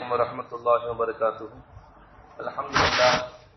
عليكم ورحمة الله وبركاته الحمد لله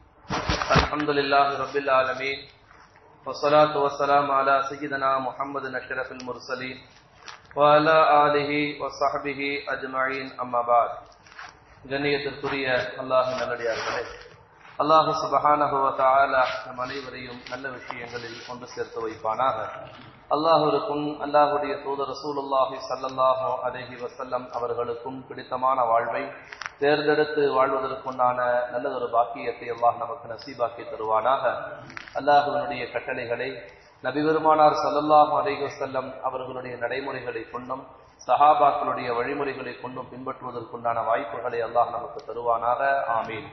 الحمد لله رب العالمين والصلاة والسلام على سيدنا محمد أشرف المرسلين وعلى آله وصحبه أجمعين أما بعد கண்ணியத்திற்குரிய அல்லாஹ் நல்லடியார்களே அல்லாஹு சுபஹானஹு வ தஆலா நம் அனைவரையும் நல்ல விஷயங்களில் கொண்டு சேர்த்து வைப்பானாக அல்லாஹுக்கும் அல்லாஹுடைய தூதர் ரசூலுல்லாஹி ஸல்லல்லாஹு அலைஹி வஸல்லம் அவர்களுக்கும் பிடித்தமான வாழ்வை தேர்ந்தெடுத்து வாழ்வதற்குண்டான நல்லதொரு பாக்கியத்தை அல்லாஹ் நமக்கு நசீபாக்கி தருவானாக அல்லாஹுவினுடைய கட்டளைகளை நபி பெருமானார் ஸல்லல்லாஹு அலைஹி வஸல்லம் அவர்களுடைய நடைமுறைகளை கொண்டும் சஹாபாக்களுடைய வழிமுறைகளை கொண்டும் பின்பற்றுவதற்குண்டான வாய்ப்புகளை அல்லாஹ் நமக்கு தருவானாக ஆமீன்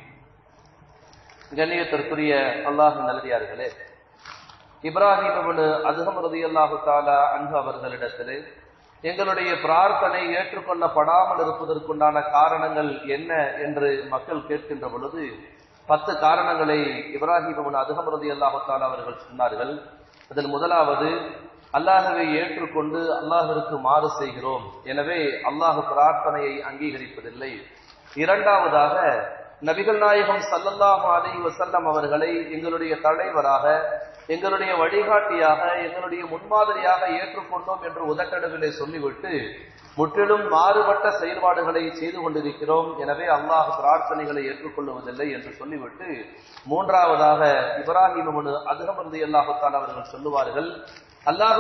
கண்ணியத்திற்குரிய அல்லாஹ் நல்லடியார்களே இப்ராஹிம் அவனு அதுகம் ரதி அல்லாஹு தாலா அன்பு அவர்களிடத்திலே எங்களுடைய பிரார்த்தனை ஏற்றுக்கொள்ளப்படாமல் இருப்பதற்குண்டான காரணங்கள் என்ன என்று மக்கள் கேட்கின்ற பொழுது பத்து காரணங்களை இப்ராஹிம் அவன் அதுகம் ரதி அல்லாஹு தாலா அவர்கள் சொன்னார்கள் அதில் முதலாவது அல்லாஹவை ஏற்றுக்கொண்டு அல்லாஹிற்கு மாறு செய்கிறோம் எனவே அல்லாஹ் பிரார்த்தனையை அங்கீகரிப்பதில்லை இரண்டாவதாக நபிகள் நாயகம் சல்லல்லாஹு அலைஹி வசல்லம் அவர்களை எங்களுடைய தலைவராக எங்களுடைய வழிகாட்டியாக எங்களுடைய முன்மாதிரியாக ஏற்றுக்கொண்டோம் என்று உதட்டளவிலே சொல்லிவிட்டு முற்றிலும் மாறுபட்ட செயல்பாடுகளை செய்து கொண்டிருக்கிறோம் எனவே அல்லாஹ் பிரார்த்தனைகளை ஏற்றுக்கொள்வதில்லை என்று சொல்லிவிட்டு மூன்றாவதாக இப்ராஹிம் அதுகமர்ந்து அல்லாஹுத்தான் அவர்கள் சொல்லுவார்கள் அல்லாஹு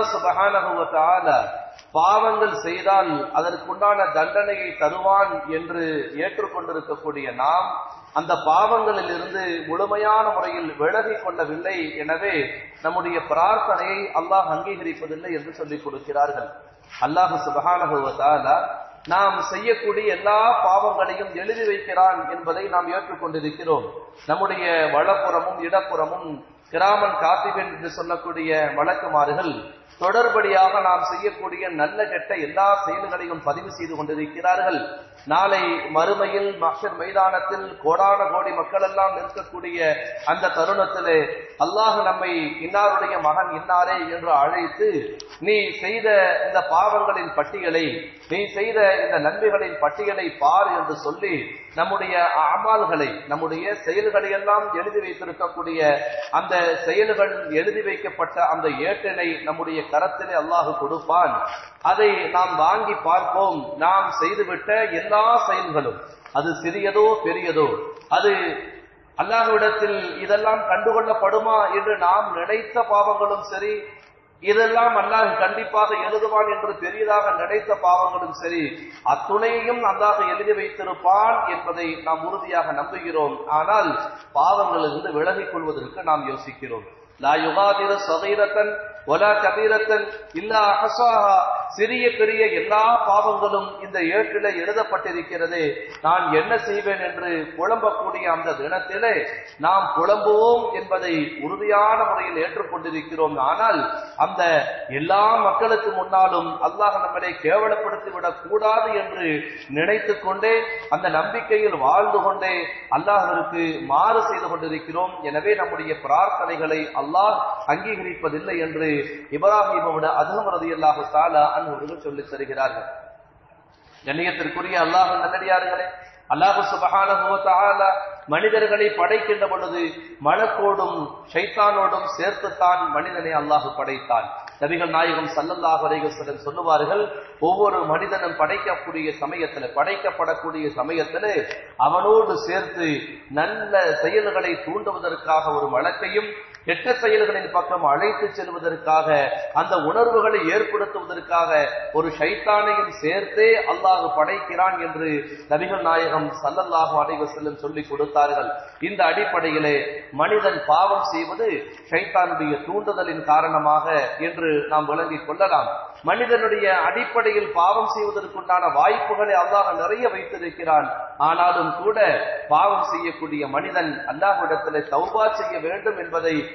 சுபகான பாவங்கள் செய்தால் அதற்குண்டான தண்டனையை தருவான் என்று ஏற்றுக்கொண்டிருக்கக்கூடிய நாம் அந்த பாவங்களில் இருந்து முழுமையான முறையில் விலகி கொள்ளவில்லை எனவே நம்முடைய பிரார்த்தனையை அல்லாஹ் அங்கீகரிப்பதில்லை என்று சொல்லிக் கொடுக்கிறார்கள் அல்லாஹு சுபகான நாம் செய்யக்கூடிய எல்லா பாவங்களையும் எழுதி வைக்கிறான் என்பதை நாம் ஏற்றுக்கொண்டிருக்கிறோம் நம்முடைய வளப்புறமும் இடப்புறமும் கிராமன் காத்திபன் என்று சொல்லக்கூடிய வழக்குமாறுகள் தொடர்படியாக நாம் செய்யக்கூடிய நல்ல கெட்ட எல்லா செயல்களையும் பதிவு செய்து கொண்டிருக்கிறார்கள் நாளை மறுமையில் மக்சர் மைதானத்தில் கோடான கோடி மக்கள் எல்லாம் நிற்கக்கூடிய அந்த தருணத்திலே அல்லாஹ் நம்மை இன்னாருடைய மகன் இன்னாரே என்று அழைத்து நீ செய்த இந்த பாவங்களின் பட்டியலை நீ செய்த இந்த நன்மைகளின் பட்டியலை பார் என்று சொல்லி நம்முடைய அமால்களை நம்முடைய செயல்களை எல்லாம் எழுதி வைத்திருக்கக்கூடிய அந்த செயல்கள் எழுதி வைக்கப்பட்ட அந்த ஏட்டினை நம்முடைய கரத்திலே அல்லாஹு கொடுப்பான் அதை நாம் வாங்கி பார்ப்போம் நாம் செய்துவிட்ட எல்லா செயல்களும் அது சிறியதோ பெரியதோ அது அல்லாஹ்விடத்தில் இதெல்லாம் கண்டுகொள்ளப்படுமா என்று நாம் நினைத்த பாவங்களும் சரி இதெல்லாம் அல்லாஹ் கண்டிப்பாக எழுதுவான் என்று பெரியதாக நினைத்த பாவங்களும் சரி அத்துணையையும் அல்லாஹ் எழுதி வைத்திருப்பான் என்பதை நாம் உறுதியாக நம்புகிறோம் ஆனால் பாவங்களிலிருந்து விலகிக் கொள்வதற்கு நாம் யோசிக்கிறோம் லா யுகாதிர சகைரத்தன் ஒலா கபீரத்தன் இல்லா அகசாஹா சிறிய பெரிய எல்லா பாவங்களும் இந்த ஏட்டில எழுதப்பட்டிருக்கிறது நான் என்ன செய்வேன் என்று புலம்பக்கூடிய அந்த தினத்திலே நாம் புலம்புவோம் என்பதை உறுதியான முறையில் ஏற்றுக்கொண்டிருக்கிறோம் ஆனால் அந்த எல்லா மக்களுக்கு முன்னாலும் அல்லாஹ் நம்மளை கேவலப்படுத்தி விடக் கூடாது என்று நினைத்து கொண்டே அந்த நம்பிக்கையில் வாழ்ந்து கொண்டே அல்லாஹிற்கு மாறு செய்து கொண்டிருக்கிறோம் எனவே நம்முடைய பிரார்த்தனைகளை அல்லாஹ் அங்கீகரிப்பதில்லை என்று இப்ராஹிமோட அதுகம் ரதி அல்லாஹு தாலா அன்பர்கள் சொல்லித் தருகிறார்கள் கண்ணியத்திற்குரிய அல்லாஹ் நல்லடியார்களே அல்லாஹு சுபகான மனிதர்களை படைக்கின்ற பொழுது மலக்கோடும் ஷைத்தானோடும் சேர்த்துத்தான் மனிதனை அல்லாஹு படைத்தான் நபிகள் நாயகம் சல்லல்லாஹ் அலைஹிவஸல்லம் சொல்லுவார்கள் ஒவ்வொரு மனிதனும் படைக்கக்கூடிய சமயத்துல படைக்கப்படக்கூடிய சமயத்துல அவனோடு சேர்த்து நல்ல செயல்களை தூண்டுவதற்காக ஒரு வழக்கையும் கெட்ட செயல்களின் பக்கம் அழைத்து செல்வதற்காக அந்த உணர்வுகளை ஏற்படுத்துவதற்காக ஒரு ஷைத்தானையும் சேர்த்தே அல்லாஹ் படைக்கிறான் என்று நபிகள் நாயகம் சல்லல்லாஹு அலைவசல்லம் சொல்லிக் கொடுத்தார்கள் இந்த அடிப்படையிலே மனிதன் பாவம் செய்வது ஷைத்தானுடைய தூண்டுதலின் காரணமாக என்று நாம் விளங்கிக் கொள்ளலாம் மனிதனுடைய அடிப்படையில் பாவம் செய்வதற்குண்டான வாய்ப்புகளை அல்லாஹ் நிறைய வைத்திருக்கிறான் ஆனாலும் கூட பாவம் செய்யக்கூடிய மனிதன் அல்லாஹ்விடத்திலே தௌபா செய்ய வேண்டும் என்பதை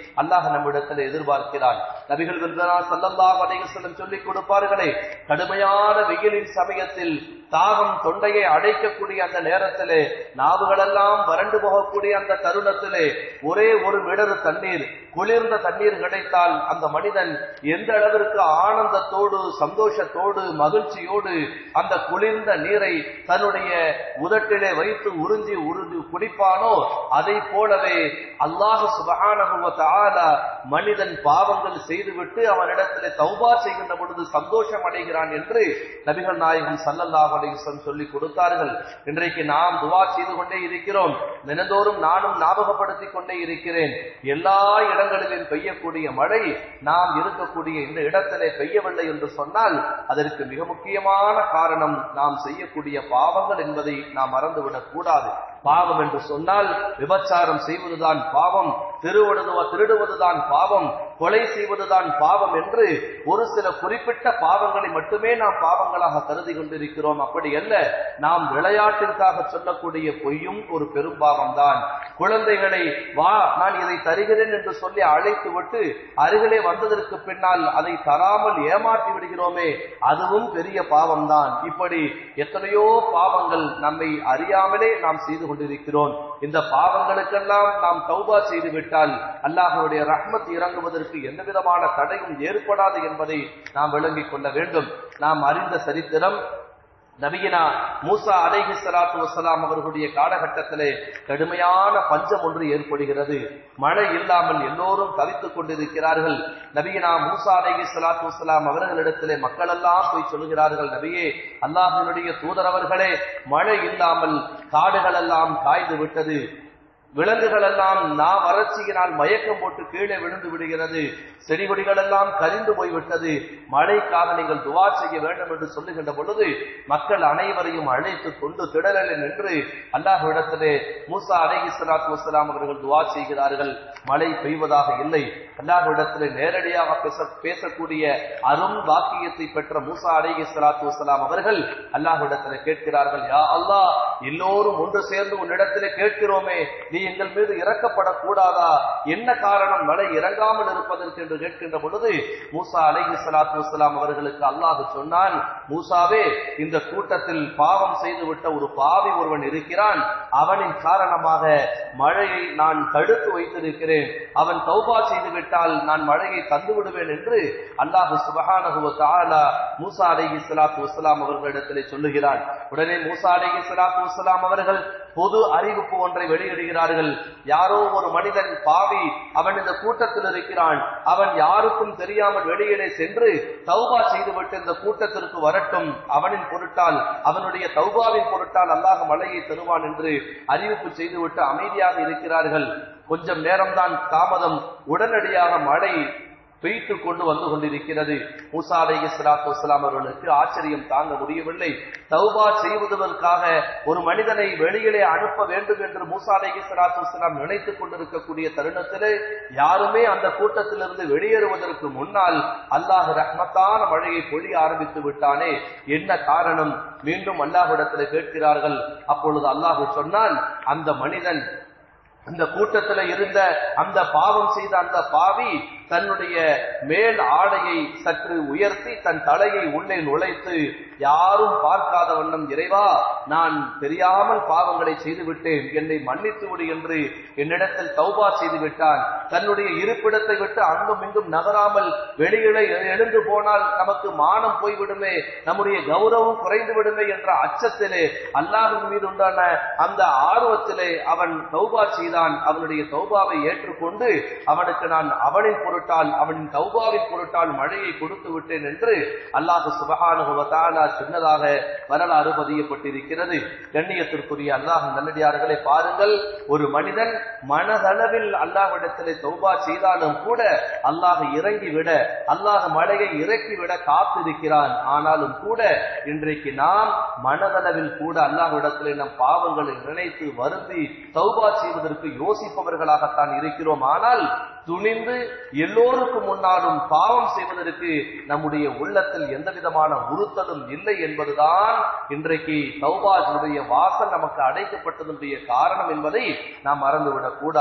அல்லாஹ் நம்மிடத்தில் எதிர்பார்க்கிறான் நபிகள் விருந்தனா சல்லல்லாஹு அலைஹி வஸல்லம் சொல்லிக் கொடுப்பார்களே கடுமையான வெயிலின் சமயத்தில் தாகம் தொண்டையை அடைக்கக்கூடிய அந்த நேரத்திலே நாவுகளெல்லாம் வறண்டு போகக்கூடிய அந்த தருணத்திலே ஒரே ஒரு விடரு தண்ணீர் குளிர்ந்த தண்ணீர் கிடைத்தால் அந்த மனிதன் எந்த அளவிற்கு ஆனந்தத்தோடு சந்தோஷத்தோடு மகிழ்ச்சியோடு அந்த குளிர்ந்த நீரை தன்னுடைய உதட்டிலே வைத்து உறிஞ்சி உறிஞ்சி குடிப்பானோ அதை போலவே அல்லாஹு சுபஹானஹு வ தஆலா மனிதன் பாவங்கள் செய்துவிட்டு அவனிடத்திலே தௌபா செய்கின்ற பொழுது சந்தோஷம் அடைகிறான் என்று நபிகள் நாயகம் ஸல்லல்லாஹு அலைஹி வஸல்லம் சொல்லி கொடுத்தார்கள் இன்றைக்கு நாம் துவா செய்து கொண்டே இருக்கிறோம் தினந்தோறும் நானும் ஞாபகப்படுத்திக் கொண்டே இருக்கிறேன் எல்லா இடங்களிலும் பெய்யக்கூடிய மழை நாம் இருக்கக்கூடிய இந்த இடத்திலே பெய்யவில்லை என்று சொன்னால் அதற்கு மிக முக்கியமான காரணம் நாம் செய்யக்கூடிய பாவங்கள் என்பதை நாம் மறந்துவிடக் கூடாது பாவம் என்று சொன்னால் விபச்சாரம் செய்வதுதான் பாவம் திருவிடுவ திருடுவதுதான் பாவம் கொலை செய்வதுதான் பாவம் என்று ஒரு சில குறிப்பிட்ட பாவங்களை மட்டுமே நாம் பாவங்களாக கருதி கொண்டிருக்கிறோம் அப்படி அல்ல நாம் விளையாட்டிற்காக சொல்லக்கூடிய பொய்யும் ஒரு பெரும் பாவம் தான் குழந்தைகளை வா நான் இதை தருகிறேன் என்று சொல்லி அழைத்து விட்டு அருகிலே வந்ததற்கு பின்னால் அதை தராமல் ஏமாற்றி விடுகிறோமே அதுவும் பெரிய பாவம் தான் இப்படி எத்தனையோ பாவங்கள் நம்மை அறியாமலே நாம் செய்து கொண்டிருக்கிறோம் இந்த பாவங்களுக்கெல்லாம் நாம் தௌபா செய்து விட்டால் அல்லாஹுடைய ரஹ்மத் இறங்குவதற்கு எந்த விதமான தடையும் ஏற்படாது என்பதை நாம் விளங்கிக் கொள்ள வேண்டும் நாம் அறிந்த சரித்திரம் நபியினா மூசா அலைஹி ஸலாத்து வஸலாம் அவர்களுடைய காலகட்டத்திலே கடுமையான பஞ்சம் ஒன்று ஏற்படுகிறது மழை இல்லாமல் எல்லோரும் தவித்துக் கொண்டிருக்கிறார்கள் நபியினா மூசா அலைஹி ஸலாத்து வஸலாம் அவர்களிடத்திலே மக்கள் எல்லாம் போய் சொல்கிறார்கள் நபியே அல்லாஹ்வினுடைய தூதரவர்களே மழை இல்லாமல் காடுகள் எல்லாம் காய்ந்து விட்டது விலங்குகள் எல்லாம் நா வறட்சியினால் மயக்கம் போட்டு கீழே விழுந்து விடுகிறது செடி கொடிகள் எல்லாம் கரிந்து போய்விட்டது மழைக்காக நீங்கள் துவா செய்ய வேண்டும் என்று சொல்லுகின்ற பொழுது மக்கள் அனைவரையும் அழைத்து கொண்டு திடலில் நின்று அல்லாஹ்விடத்திலே மூசா அலைஹி ஸலாத்து வஸலாம் அவர்கள் துவா செய்கிறார்கள் மழை பெய்வதாக இல்லை அல்லாஹ்விடத்திலே நேரடியாக பேச பேசக்கூடிய அரும் வாக்கியத்தை பெற்ற மூசா அலைஹி ஸலாத்து வஸலாம் அவர்கள் அல்லாஹ்விடத்திலே கேட்கிறார்கள் யா அல்லாஹ் எல்லோரும் ஒன்று சேர்ந்து உன்னிடத்திலே கேட்கிறோமே நீ எங்கள் மீது இறக்கப்படக்கூடாதா என்ன காரணம் மழை இறங்காமல் இருப்பதற்கு என்று கேட்கின்ற பொழுது மூசா அலைஹி ஸலாத்து வஸலாம் அவர்களுக்கு அல்லாஹ் சொன்னான் மூசாவே இந்த கூட்டத்தில் பாவம் செய்துவிட்ட ஒரு பாவி ஒருவன் இருக்கிறான் அவனின் காரணமாக மழையை நான் தடுத்து வைத்திருக்கிறேன் அவன் தௌபா செய்து விட்டால் நான் மழையை தந்து விடுவேன் என்று அல்லாஹு சுபஹானஹு வ தஆலா மூசா அலைஹி ஸலாத்து வஸலாம் அவர்களிடத்திலே சொல்லுகிறான் உடனே மூசா அலைஹி ஸலாத்து வஸலாம் அவர்கள் பொது அறிவிப்பு ஒன்றை வெளியிடுகிறார்கள் யாரோ ஒரு மனிதன் பாவி அவன் இந்த கூட்டத்தில் இருக்கிறான் அவன் யாருக்கும் தெரியாமல் வெளியிலே சென்று தௌபா செய்துவிட்டு இந்த கூட்டத்திற்கு வரட்டும் அவனின் பொருட்டால் அவனுடைய தௌபாவின் பொருட்டால் அல்லாஹ் மழையை தருவான் என்று அறிவிப்பு செய்துவிட்டு அமைதியாக இருக்கிறார்கள் கொஞ்சம் நேரம்தான் தாமதம் உடனடியாக மழை பெய்த்து கொண்டு வந்து கொண்டிருக்கிறது மூசா அலைஹி ஸலாத்து வஸலாம் அவர்களுக்கு ஆச்சரியம் தாங்க முடியவில்லை தௌபா செய்வதற்காக ஒரு மனிதனை வெளியிலே அனுப்ப வேண்டும் என்று மூசா அலைஹி ஸலாத்து வஸலாம் நினைத்துக் கொண்டிருக்கக்கூடிய தருணத்திலே யாருமே அந்த கூட்டத்திலிருந்து வெளியேறுவதற்கு முன்னால் அல்லாஹ் ரஹ்மத்தான மழையை பொழிய ஆரம்பித்து விட்டானே என்ன காரணம் மீண்டும் அல்லாஹ்விடத்தில் கேட்கிறார்கள் அப்பொழுது அல்லாஹ் சொன்னான் அந்த மனிதன் அந்த கூட்டத்துல இருந்த அந்த பாவம் செய்த அந்த பாவி தன்னுடைய மேல் ஆடையை சற்று உயர்த்தி தன் தலையை உள்ளே நுழைத்து யாரும் பார்க்காத வண்ணம் இறைவா நான் தெரியாமல் பாவங்களை செய்து விட்டேன் என்னை மன்னித்து விடு என்று என்னிடத்தில் தௌபா செய்து விட்டான் தன்னுடைய இருப்பிடத்தை விட்டு அங்கும் இங்கும் நகராமல் வெளியிலே எழுந்து போனால் நமக்கு மானம் போய்விடுமே நம்முடைய கௌரவம் குறைந்து விடுமே என்ற அச்சத்திலே அல்லாஹின் மீது உண்டான அந்த ஆர்வத்திலே அவன் தௌபா செய்தான் அவனுடைய தௌபாவை ஏற்றுக்கொண்டு அவனுக்கு நான் அவனின் பொருட்டால் அவனின் தௌபாவின் பொருட்டால் மழையை கொடுத்து விட்டேன் என்று அல்லாஹ் சுபஹானுவத்தாலா சின்னதாக வரலாறு பதியப்பட்டிருக்கிறது கண்ணியத்திற்குரிய அல்லாஹ் நல்லடியார்களை பாருங்கள் ஒரு மனிதன் மனதளவில் அல்லாஹ்விடத்திலே தௌபா செய்தாலும் கூட அல்லாஹ் இறங்கிவிட அல்லாஹ் மழையை இறக்கிவிட காத்திருக்கிறான் ஆனாலும் கூட இன்றைக்கு நாம் மனதளவில் கூட அல்லாஹ்விடத்திலே நம் பாவங்களை நினைத்து வருந்தி தௌபா செய்வதற்கு யோசிப்பவர்களாகத்தான் இருக்கிறோம் ஆனால் துணிந்து எல்லோருக்கும் முன்னாலும் பாவம் செய்வதற்கு நம்முடைய உள்ளத்தில் எந்த விதமான உறுத்தலும் இல்லை என்பதுதான் இன்றைக்கு தௌபாஜுடைய வாசல் நமக்கு அடைக்கப்பட்டதனுடைய காரணம் என்பதை நாம் மறந்துவிடக் கூடாது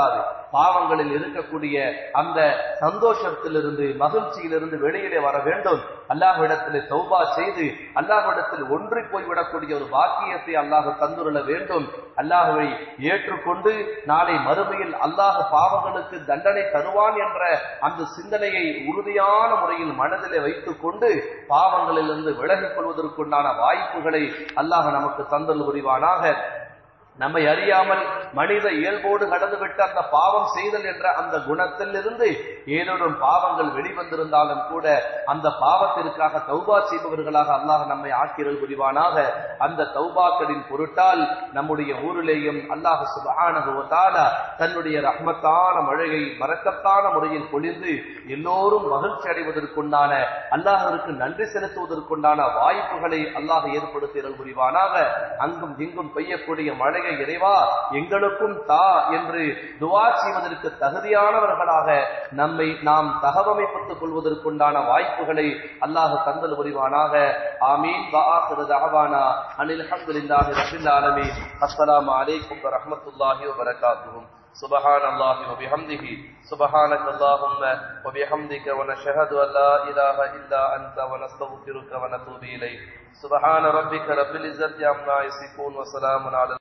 பாவங்களில் இருக்கக்கூடிய அந்த சந்தோஷத்திலிருந்து மகிழ்ச்சியிலிருந்து வெளியிலே வர வேண்டும் அல்லாஹ்விடத்தில் தௌபா செய்து அல்லாஹ்விடத்தில் ஒன்றி போய்விடக்கூடிய ஒரு பாக்கியத்தை அல்லாஹ் தந்துள்ள வேண்டும் அல்லாஹுவை ஏற்றுக்கொண்டு நாளை மறுமையில் அல்லாஹ் பாவங்களுக்கு தண்டனை தருவான் என்ற அந்த சிந்தனையை உறுதியான முறையில் மனதிலே வைத்துக் கொண்டு பாவங்களிலிருந்து விலகிக் கொள்வதற்குண்டான வாய்ப்புகளை அல்லாஹ் நமக்கு தந்தல் புரிவானாக நம்மை அறியாமல் மனித இயல்போடு கடந்துவிட்ட அந்த பாவம் செய்தல் என்ற அந்த குணத்தில் இருந்து ஏதேனும் பாவங்கள் வெளிவந்திருந்தாலும் கூட அந்த பாவத்திற்காக தௌபா செய்பவர்களாக அல்லாஹ் நம்மை ஆக்கிரல் புரிவானாக அந்த தௌபாக்களின் பொருட்டால் நம்முடைய ஊரிலேயும் அல்லாஹ் சுபஹானகுவதால தன்னுடைய ரஹ்மத்தான மழையை மறக்கத்தான முறையில் பொழிந்து எல்லோரும் மகிழ்ச்சி அடைவதற்குண்டான அல்லாஹிற்கு நன்றி செலுத்துவதற்குண்டான வாய்ப்புகளை அல்லாஹ் ஏற்படுத்தியல் புரிவானாக அங்கும் இங்கும் பெய்யக்கூடிய மழையை இறைவா எங்களுக்கும் தா என்று துவா செய்வதற்கு தகுதியானவர்களாக நம்மை நாம் தகவமைப்பட்டுக் கொள்வதற்குண்டான வாய்ப்புகளை அல்லாஹ் தந்தல் புரிவானாக ஆமீன் வஆஹிரு தஅவானா அனில் ஹம்துலில்லாஹி ரப்பில் ஆலமீன் அஸ்ஸலாமு அலைக்கும் வரஹ்மத்துல்லாஹி வபரகாத்துஹு سبحان الله وبحمده سبحانك اللهم وبحمدك ونشهد أن لا إله إلا أنت ونستغفرك ونتوب إليك سبحان ربك رب العزة عما يصفون وسلام على